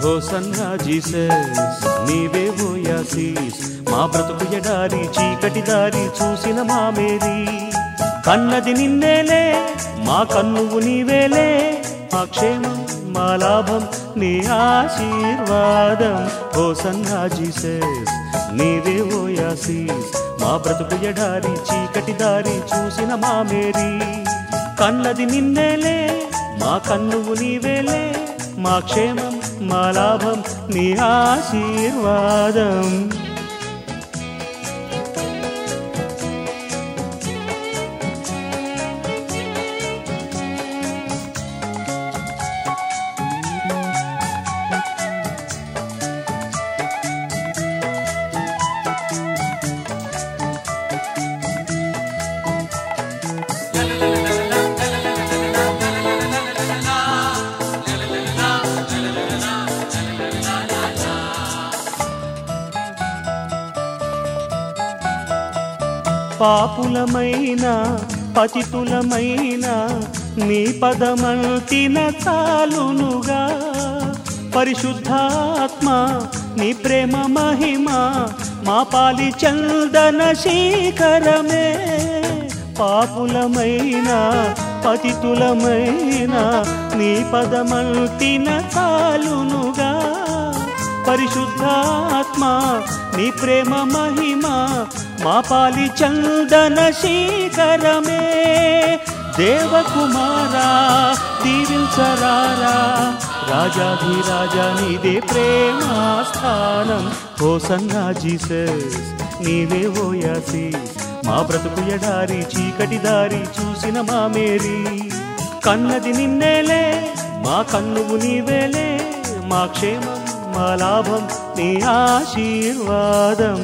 hosanna Jesus నీవే ఓ యాసీస్ మా బ్రతుకు ఎడారి చీకటి దారి చూసిన మా మేరీ కన్నది నిన్నేలే మా కన్నువు నీవేలే మా క్షేమం మా లాభం నీ ఆశీర్వాదం హోసన్నా జీసస్ నీవే ఓ యాసీస్ మా బ్రతుకు ఎడారి చీకటి దారి చూసిన మా మేరీ కన్నది నిన్నేలే మా కన్నువు నీవేలే మా క్షేమం మా లాభం నీ ఆశీర్వాదం పాపులమైన పతితులమైన నీ పదమంతిన చాలునుగా పరిశుద్ధాత్మ నీ ప్రేమ మహిమ మా పాలి చందన శీకరమే పాపులమైన పతితులమైన నీ పదమంతిన చాలునుగా పరిశుద్ధాత్మ నీ ప్రేమ మహిమ మా పాలి చందన శీకరమే దేవకుమారా దీవించరారా రాజాధిరాజా నీదే ప్రేమాస్థానం ఓ సన్నా జీసస్ నీవే ఓ యాసీస్ మా బ్రతుకు ఎడారి చీకటి దారి చూసిన మా మేరీ కన్నది నిన్నేలే మా కన్నువు నీవేలే మా క్షేమం మా లాభం నీ ఆశీర్వాదం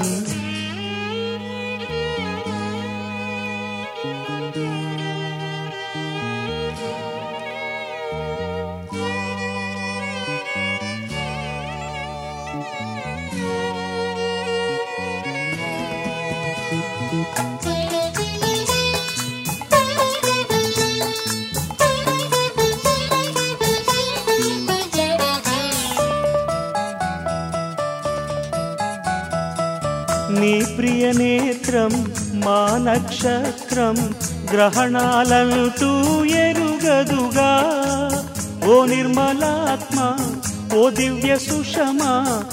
నీ ప్రియ నేత్రం మా నక్షత్రం గ్రహణాలంటూ ఎరుగదుగా ఓ నిర్మలాత్మ ఓ దివ్య సుషమా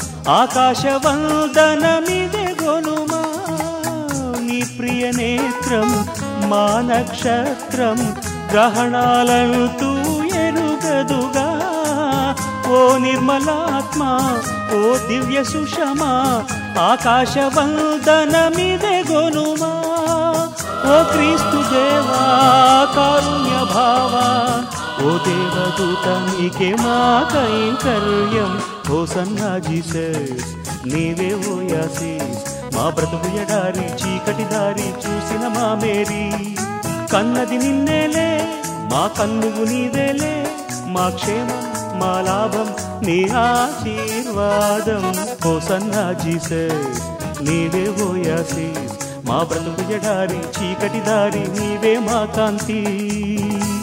ఆకాశవందనమిదే గొనుమా నీ ప్రియ నేత్రం మా నక్షత్రం గ్రహణాలంటూ ఎరుగదుగా ఓ నిర్మలాత్మ ఓ దివ్య సుషమా ఆకాశవందనమిదే గొనుమా ఓ క్రీస్తు దేవా కారుణ్య భావా ఓ దేవదూత నీకే మా కైంకర్యం ఓ సన్నా జీసస్ నీవే ఓ యాసీస్ మా బ్రతుకు ఎడారి చీకటి దారి చూసిన మా మేరీ కన్నది నిన్నేలే మా కన్నువు నీవేలే మా క్షేమం మా లాభం నీ ఆశీర్వాదం ఓ సన్నా జీసస్ నీవే ఓ యాసీస్ మా బ్రతుకు ఎడారి చీకటి దారి నీవే మా కాంతి